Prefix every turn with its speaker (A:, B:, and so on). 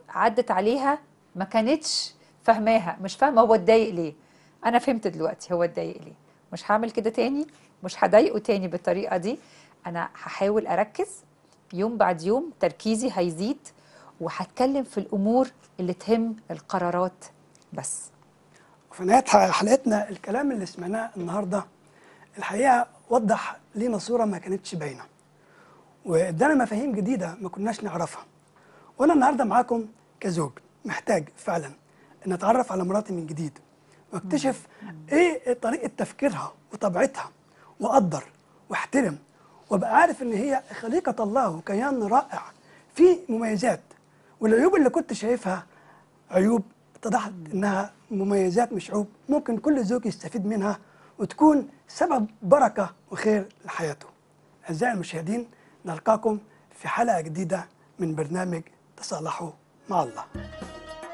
A: عدت عليها ما كانتش فاهماها مش فاهمه هو اتضايق ليه انا فهمت دلوقتي هو اتضايق ليه مش هعمل كده تاني مش هضايقه تاني بالطريقه دي انا هحاول اركز يوم بعد يوم تركيزي هيزيد وهتكلم في الامور اللي تهم القرارات بس
B: وفي نهاية حلقتنا الكلام اللي سمعناه النهاردة الحقيقة وضح لينا صورة ما كانتش باينة وادانا مفاهيم جديدة ما كناش نعرفها وأنا النهاردة معاكم كزوج محتاج فعلا أن أتعرف على مراتي من جديد واكتشف إيه طريقة تفكيرها وطبيعتها وأقدر واحترم وابقى عارف ان هي خليقه الله وكيان رائع فيه مميزات والعيوب اللي كنت شايفها عيوب اتضحت انها مميزات مش عيوب ممكن كل زوج يستفيد منها وتكون سبب بركه وخير لحياته. اعزائي المشاهدين نلقاكم في حلقه جديده من برنامج تصالحوا مع الله.